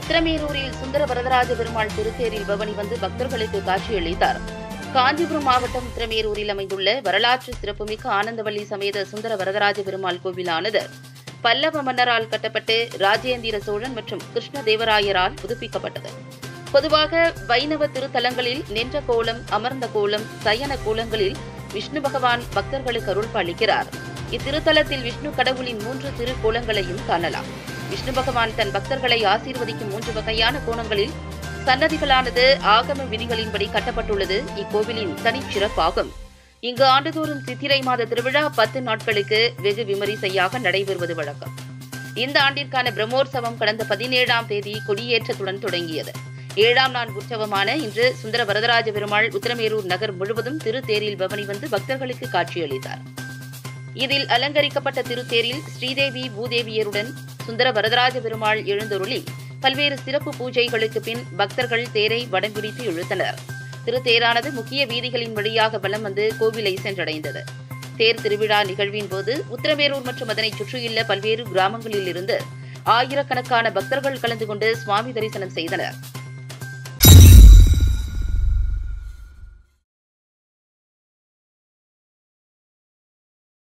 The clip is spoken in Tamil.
உத்திரமேரூரில் சுந்தர வரதராஜ பெருமாள் திருத்தேரில் பவனி வந்து பக்தர்களுக்கு காட்சியளித்தார் காஞ்சிபுரம் மாவட்டம் உத்திரமேரூரில் அமைந்துள்ள வரலாற்று சிறப்புமிக்க ஆனந்தவல்லி சமேத சுந்தர வரதராஜ பெருமாள் கோவிலானது பல்லவ மன்னரால் கட்டப்பட்டு ராஜேந்திர சோழன் மற்றும் கிருஷ்ணதேவராயரால் புதுப்பிக்கப்பட்டது பொதுவாக வைணவ திருத்தலங்களில் நின்ற கோலம் அமர்ந்த கோலம் சயன கோலங்களில் விஷ்ணு பகவான் பக்தர்களுக்கு அருள் பாலிக்கிறார் இத்திருத்தலத்தில் விஷ்ணு கடவுளின் மூன்று திருக்கோலங்களையும் காணலாம் விஷ்ணு பகவான் தன் பக்தர்களை ஆசீர்வதிக்கும் மூன்று வகையான கோணங்களில் சன்னதிகளானது ஆகம விதிகளின்படி கட்டப்பட்டுள்ளது இக்கோவிலின் தனிச்சிறப்பாகும் இங்கு ஆண்டுதோறும் சித்திரை மாத திருவிழா பத்து நாட்களுக்கு வெகு விமரிசையாக நடைபெறுவது வழக்கம் இந்த ஆண்டிற்கான பிரம்மோற்சவம் கடந்த பதினேழாம் தேதி கொடியேற்றத்துடன் தொடங்கியது ஏழாம் நாள் உற்சவமான இன்று சுந்தர வரதராஜ பெருமாள் உத்திரமேரூர் நகர் முழுவதும் திருத்தேரில் பவனி வந்து பக்தர்களுக்கு காட்சியளித்தார் இதில் அலங்கரிக்கப்பட்ட திருத்தேரில் ஸ்ரீதேவி பூதேவியருடன் சுந்தர வரதராஜ பெருமாள் எழுந்தருளி பல்வேறு சிறப்பு பூஜைகளுக்கு பின் பக்தர்கள் தேரை வடம் பிடித்து இழுத்தனர் திருத்தேரானது முக்கிய வீதிகளின் வழியாக வலம் வந்து கோவிலை சென்றடைந்தது தேர் திருவிழா நிகழ்வின் போது உத்திரமேரூர் மற்றும் அதனைச் சுற்றியுள்ள பல்வேறு கிராமங்களில் இருந்து ஆயிரக்கணக்கான பக்தர்கள் கலந்து கொண்டு சுவாமி தரிசனம் செய்தனர்